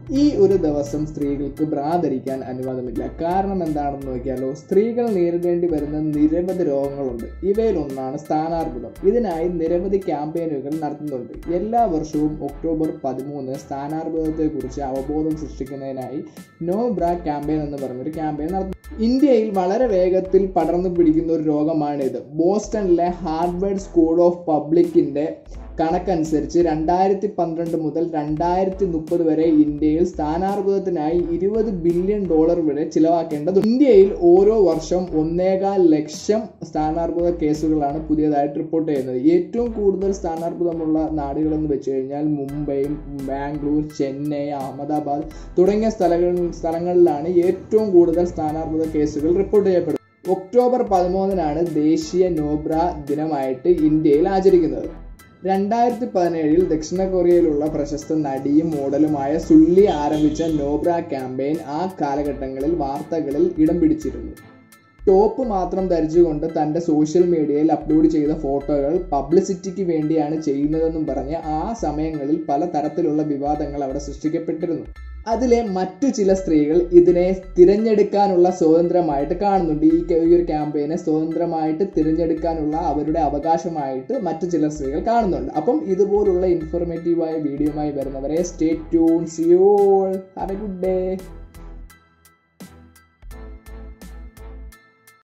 ഈ ഒരു ദിവസം സ്ത്രീകൾക്ക് ബ്രാ ധരിക്കാൻ അനുവാദമില്ല കാരണം എന്താണെന്ന് നോക്കിയാലോ സ്ത്രീകൾ നേരിടേണ്ടി വരുന്ന നിരവധി രോഗങ്ങളുണ്ട് ഇവയിൽ ഒന്നാണ് സ്ഥാനാർബുദം ഇതിനായി നിരവധി ക്യാമ്പയിനുകൾ നടത്തുന്നുണ്ട് എല്ലാ വർഷവും ഒക്ടോബർ പതിമൂന്ന് സ്ഥാനാർബുദത്തെക്കുറിച്ച് അവബോധം സൃഷ്ടിക്കുന്നതിനായി നോ ബ്രാ ക്യാമ്പയിൻ എന്ന് പറഞ്ഞൊരു ക്യാമ്പയിൻ നടത്തുന്നു ഇന്ത്യയിൽ വളരെ വേഗത്തിൽ പടർന്നു പിടിക്കുന്ന ഒരു രോഗമാണിത് ബോസ്റ്റണിലെ ഹാർഡ്വേർഡ് സ്കൂൾ ഓഫ് പബ്ലിക്കിന്റെ കണക്കനുസരിച്ച് രണ്ടായിരത്തി പന്ത്രണ്ട് മുതൽ രണ്ടായിരത്തി മുപ്പത് വരെ ഇന്ത്യയിൽ സ്ഥാനാർബുദത്തിനായി ഇരുപത് ബില്യൺ ഡോളർ വരെ ചിലവാക്കേണ്ടതുണ്ട് ഇന്ത്യയിൽ ഓരോ വർഷം ഒന്നേകാൽ ലക്ഷം സ്ഥാനാർബുദ കേസുകളാണ് പുതിയതായിട്ട് റിപ്പോർട്ട് ചെയ്യുന്നത് ഏറ്റവും കൂടുതൽ സ്ഥാനാർബുദമുള്ള നാടുകളെന്ന് വെച്ച് കഴിഞ്ഞാൽ മുംബൈ ബാംഗ്ലൂർ ചെന്നൈ അഹമ്മദാബാദ് തുടങ്ങിയ സ്ഥലങ്ങളിൽ സ്ഥലങ്ങളിലാണ് ഏറ്റവും കൂടുതൽ സ്ഥാനാർബുദ കേസുകൾ റിപ്പോർട്ട് ചെയ്യപ്പെടുന്നത് ഒക്ടോബർ പതിമൂന്നിനാണ് ദേശീയ നോബ്ര ദിനമായിട്ട് ഇന്ത്യയിൽ ആചരിക്കുന്നത് രണ്ടായിരത്തി പതിനേഴിൽ ദക്ഷിണ കൊറിയയിലുള്ള പ്രശസ്ത നടിയും മോഡലുമായ സുള്ളി ആരംഭിച്ച നോബ്ര ക്യാമ്പയിൻ ആ കാലഘട്ടങ്ങളിൽ വാർത്തകളിൽ ഇടം പിടിച്ചിരുന്നു ടോപ്പ് മാത്രം ധരിച്ചുകൊണ്ട് തൻ്റെ സോഷ്യൽ മീഡിയയിൽ അപ്ലോഡ് ചെയ്ത ഫോട്ടോകൾ പബ്ലിസിറ്റിക്ക് വേണ്ടിയാണ് ചെയ്യുന്നതെന്നും പറഞ്ഞ് ആ സമയങ്ങളിൽ പല തരത്തിലുള്ള വിവാദങ്ങൾ അവിടെ സൃഷ്ടിക്കപ്പെട്ടിരുന്നു അതിലെ മറ്റു ചില സ്ത്രീകൾ ഇതിനെ തിരഞ്ഞെടുക്കാനുള്ള സ്വാതന്ത്ര്യമായിട്ട് കാണുന്നുണ്ട് ഈ ഈ ഒരു ക്യാമ്പയിനെ സ്വതന്ത്രമായിട്ട് തിരഞ്ഞെടുക്കാനുള്ള അവരുടെ അവകാശമായിട്ട് മറ്റു ചില സ്ത്രീകൾ കാണുന്നുണ്ട് അപ്പം ഇതുപോലുള്ള ഇൻഫോർമേറ്റീവായ വീഡിയോയുമായി വരുന്നവരെ stay tune see you all have a good day